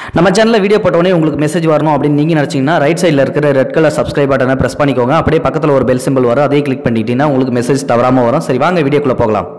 நம்ம சேனலில் வீடியோ போட்டோடனே உங்களுக்கு மெசேஜ் வரணும் அப்படின்னு நீங்கள் நினச்சிங்கன்னா ரைட் சைடில் இருக்கிற ரெட் கலர் சப்ஸ்கிரைப் பட்டனை ப்ரெஸ் பண்ணிக்கோங்க அப்படியே பக்கத்தில் ஒரு பெல் சிம்பிள் வரும் அதையும் கிளிக் பண்ணிக்கிட்டீங்கன்னா உங்களுக்கு மெசேஜ் தவறாமல் வரும் சரி வாங்க வீடியோக்குள்ளே போகலாம்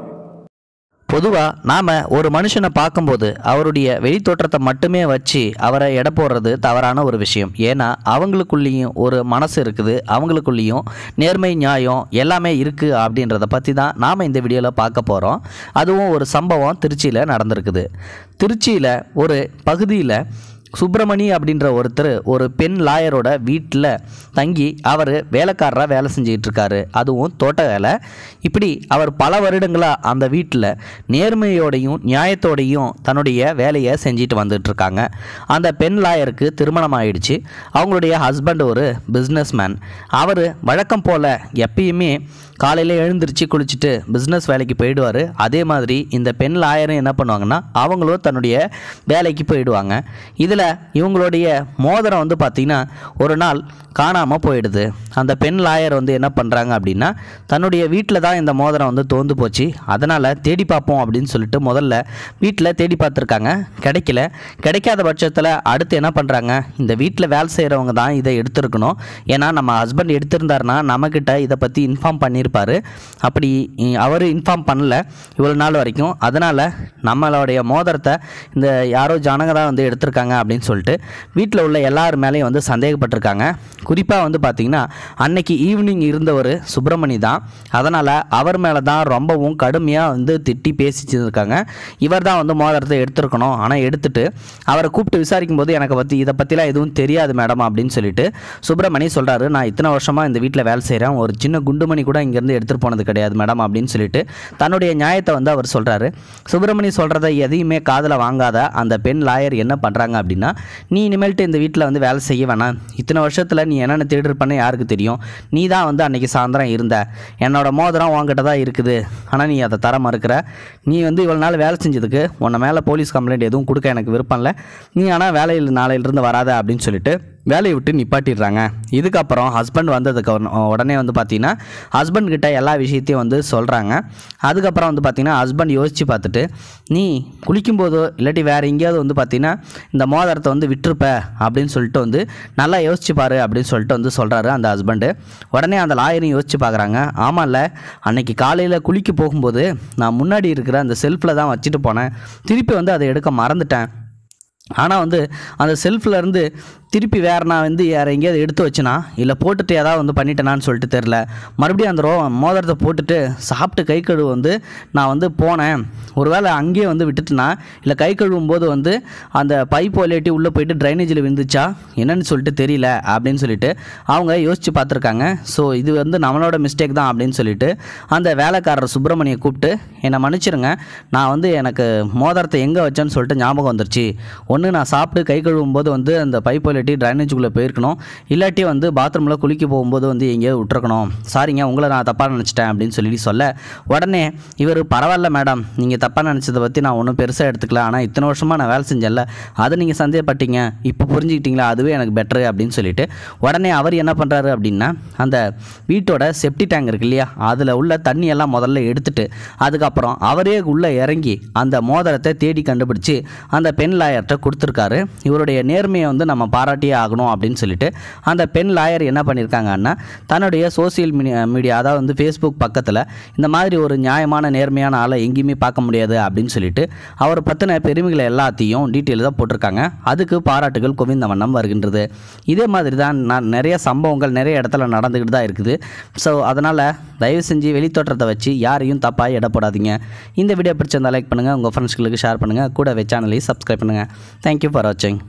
பொதுவாக நாம் ஒரு மனுஷனை பார்க்கும்போது அவருடைய வெளித்தோற்றத்தை மட்டுமே வச்சு அவரை எடை போடுறது தவறான ஒரு விஷயம் ஏன்னா அவங்களுக்குள்ளேயும் ஒரு மனசு இருக்குது அவங்களுக்குள்ளேயும் நேர்மை நியாயம் எல்லாமே இருக்குது அப்படின்றத பற்றி தான் நாம் இந்த வீடியோவில் பார்க்க போகிறோம் அதுவும் ஒரு சம்பவம் திருச்சியில் நடந்திருக்குது திருச்சியில் ஒரு பகுதியில் சுப்பிரமணி அப்படின்ற ஒருத்தர் ஒரு பெண் லாயரோட வீட்டில் தங்கி அவர் வேலைக்காரராக வேலை செஞ்சுக்கிட்டு இருக்காரு அதுவும் தோட்ட வேலை இப்படி அவர் பல வருடங்களாக அந்த வீட்டில் நேர்மையோடையும் நியாயத்தோடையும் தன்னுடைய வேலையை செஞ்சுட்டு வந்துட்டு இருக்காங்க அந்த பெண் லாயருக்கு திருமணம் ஆயிடுச்சு அவங்களுடைய ஹஸ்பண்ட் ஒரு பிஸ்னஸ் மேன் அவர் வழக்கம் போல் எப்பயுமே காலையில் எழுந்திருச்சு குளிச்சுட்டு பிஸ்னஸ் வேலைக்கு போயிடுவார் அதே மாதிரி இந்த பெண் லாயரும் என்ன பண்ணுவாங்கன்னா அவங்களும் தன்னுடைய வேலைக்கு போயிடுவாங்க இதில் இவங்களுடைய மோதிரம் வந்து பார்த்திங்கன்னா ஒரு நாள் காணாமல் போயிடுது அந்த பெண் லாயர் வந்து என்ன பண்ணுறாங்க அப்படின்னா தன்னுடைய வீட்டில் தான் இந்த மோதிரம் வந்து தோந்து போச்சு அதனால் தேடி பார்ப்போம் அப்படின்னு சொல்லிட்டு முதல்ல வீட்டில் தேடி பார்த்துருக்காங்க கிடைக்கல கிடைக்காத பட்சத்தில் அடுத்து என்ன பண்ணுறாங்க இந்த வீட்டில் வேலை செய்கிறவங்க தான் இதை எடுத்திருக்கணும் ஏன்னா நம்ம ஹஸ்பண்ட் எடுத்திருந்தாருன்னா நம்மக்கிட்ட இதை பற்றி இன்ஃபார்ம் பண்ணியிருப்பார் அப்படி அவர் இன்ஃபார்ம் பண்ணல இவ்வளோ நாள் வரைக்கும் அதனால் நம்மளுடைய மோதிரத்தை இந்த யாரோ ஜனங்க தான் வந்து எடுத்திருக்காங்க அப்படின்னு சொல்லிட்டு வீட்டில் உள்ள எல்லார் மேலேயும் வந்து சந்தேகப்பட்டிருக்காங்க குறிப்பாக வந்து பார்த்திங்கன்னா அன்னைக்கு ஈவினிங் இருந்தவர் சுப்பிரமணி தான் அதனால் அவர் மேலே தான் ரொம்பவும் கடுமையாக வந்து திட்டி பேசிச்சிருக்காங்க இவர் தான் வந்து மோதிரத்தை எடுத்திருக்கணும் ஆனால் எடுத்துட்டு அவரை கூப்பிட்டு விசாரிக்கும் போது எனக்கு பற்றி இதை பற்றிலாம் எதுவும் தெரியாது மேடம் அப்படின்னு சொல்லிட்டு சுப்பிரமணி சொல்கிறாரு நான் இத்தனை வருஷமாக இந்த வீட்டில் வேலை செய்கிறேன் ஒரு சின்ன குண்டுமணி கூட இங்கேருந்து எடுத்துகிட்டு போனது கிடையாது மேடம் அப்படின்னு சொல்லிட்டு தன்னுடைய நியாயத்தை வந்து அவர் சொல்கிறாரு சுப்பிரமணி சொல்கிறத எதையுமே காதில் வாங்காத அந்த பெண் லாயர் என்ன பண்ணுறாங்க அப்படின்னா நீ இனிமேல்ட்டு இந்த வீட்டில் வந்து வேலை செய்ய வேணாம் இத்தனை வருஷத்தில் நீ என்னென்ன திருடுறப்பன்னு யாருக்கு தெரியும் நீ தான் வந்து அன்னைக்கு சாயந்தரம் இருந்த என்னோட மோதிரம் உன்கிட்ட தான் இருக்குது ஆனால் நீ அதை தர மறுக்கிற நீ வந்து இவ்வளோ நாள் வேலை செஞ்சதுக்கு உன்னை மேலே போலீஸ் கம்ப்ளைண்ட் எதுவும் கொடுக்க எனக்கு விருப்பம் இல்லை நீ ஆனால் வேலையில் நாளையிலிருந்து வராத அப்படின்னு சொல்லிட்டு வேலையை விட்டு நிப்பாட்டிடுறாங்க இதுக்கப்புறம் ஹஸ்பண்ட் வந்ததுக்கு உடனே- உடனே வந்து பார்த்தீங்கன்னா ஹஸ்பண்ட் கிட்ட எல்லா விஷயத்தையும் வந்து சொல்கிறாங்க அதுக்கப்புறம் வந்து பார்த்தீங்கன்னா ஹஸ்பண்ட் யோசித்து பார்த்துட்டு நீ குளிக்கும்போதோ இல்லாட்டி வேறு எங்கேயாவது வந்து பார்த்தீங்கன்னா இந்த மோதிரத்தை வந்து விட்டுருப்ப அப்படின்னு சொல்லிட்டு வந்து நல்லா யோசிச்சு பாரு அப்படின்னு சொல்லிட்டு வந்து சொல்கிறாரு அந்த ஹஸ்பண்டு உடனே அந்த லாயரும் யோசிச்சு பார்க்குறாங்க ஆமாம்ல அன்னைக்கு காலையில் குளிக்க போகும்போது நான் முன்னாடி இருக்கிற அந்த செல்ஃபில் தான் வச்சுட்டு போனேன் திருப்பி வந்து அதை எடுக்க மறந்துட்டேன் ஆனால் வந்து அந்த செல்ஃபில் இருந்து திருப்பி வேறு நான் வந்து வேறு எங்கேயாவது எடுத்து வச்சேனா இல்லை போட்டுட்டு ஏதாவது வந்து பண்ணிட்டேனான்னு சொல்லிட்டு தெரில மறுபடியும் அந்த ரோ மோதிரத்தை போட்டுட்டு சாப்பிட்டு கை கழுவு வந்து நான் வந்து போனேன் ஒருவேளை அங்கேயே வந்து விட்டுட்டேனா இல்லை கை கழுவும் போது வந்து அந்த பைப் ஒலியாட்டி உள்ளே போயிட்டு ட்ரைனேஜில் விழுந்துச்சா என்னன்னு சொல்லிட்டு தெரியல அப்படின்னு சொல்லிட்டு அவங்க யோசித்து பார்த்துருக்காங்க ஸோ இது வந்து நம்மளோட மிஸ்டேக் தான் அப்படின்னு சொல்லிட்டு அந்த வேலைக்காரர் சுப்பிரமணியை கூப்பிட்டு என்னை மன்னிச்சிருங்க நான் வந்து எனக்கு மோதிரத்தை எங்கே வச்சேன்னு சொல்லிட்டு ஞாபகம் வந்துருச்சு ஒன்று நான் சாப்பிட்டு கை கழுவும் போது வந்து அந்த பைப் இல்லாட்டி ட்ரைனேஜுக்குள்ளே போயிருக்கணும் இல்லாட்டி வந்து பாத்ரூமில் குளிக்க போகும்போது வந்து எங்கேயாவது விட்டுருக்கணும் சாரிங்க உங்களை நான் தப்பாக நினச்சிட்டேன் அப்படின்னு சொல்லி சொல்ல உடனே இவர் பரவாயில்ல மேடம் நீங்கள் தப்பாக நினச்சதை பற்றி நான் ஒன்றும் பெருசாக எடுத்துக்கல ஆனால் இத்தனை வருஷமாக நான் வேலை செஞ்சேன்ல அதை நீங்கள் சந்தேகப்பட்டீங்க இப்போ புரிஞ்சுக்கிட்டீங்களா அதுவே எனக்கு பெட்ரு அப்படின்னு சொல்லிட்டு உடனே அவர் என்ன பண்ணுறாரு அப்படின்னா அந்த வீட்டோட செப்டி டேங்க் இருக்கு இல்லையா அதில் உள்ள தண்ணியெல்லாம் முதல்ல எடுத்துட்டு அதுக்கப்புறம் அவரே உள்ளே இறங்கி அந்த மோதிரத்தை தேடி கண்டுபிடிச்சு அந்த பெண் லாயர்கிட்ட கொடுத்துருக்காரு இவருடைய நேர்மையை வந்து நம்ம பாராட்டியே ஆகணும் அப்படின்னு சொல்லிட்டு அந்த பெண் லாயர் என்ன பண்ணியிருக்காங்கன்னா தன்னுடைய சோசியல் மீடியா மீடியா அதாவது வந்து ஃபேஸ்புக் பக்கத்தில் இந்த மாதிரி ஒரு நியாயமான நேர்மையான ஆளை எங்கேயுமே பார்க்க முடியாது அப்படின்னு சொல்லிட்டு அவர் பற்றின பெருமைகளை எல்லாத்தையும் டீட்டெயில் தான் போட்டிருக்காங்க அதுக்கு பாராட்டுகள் குவிந்த வண்ணம் வருகின்றது இதே மாதிரி தான் நான் நிறைய சம்பவங்கள் நிறைய இடத்துல நடந்துக்கிட்டு தான் இருக்குது ஸோ அதனால் தயவு செஞ்சு வெளித்தோற்றத்தை வச்சு யாரையும் தப்பாக எடை போடாதீங்க இந்த வீடியோ பிடிச்சிருந்தா லைக் பண்ணுங்கள் உங்கள் ஃப்ரெண்ட்ஸ்களுக்கு ஷேர் பண்ணுங்கள் கூடவே சேனலையும் சப்ஸ்கிரைப் பண்ணுங்கள் தேங்க்யூ ஃபார் வாட்சிங்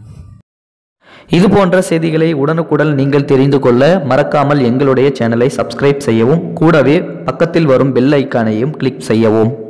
இது போன்ற செய்திகளை உடனுக்குடன் நீங்கள் தெரிந்து கொள்ள மறக்காமல் எங்களுடைய சேனலை சப்ஸ்கிரைப் செய்யவும் கூடவே பக்கத்தில் வரும் பெல் ஐக்கானையும் கிளிக் செய்யவும்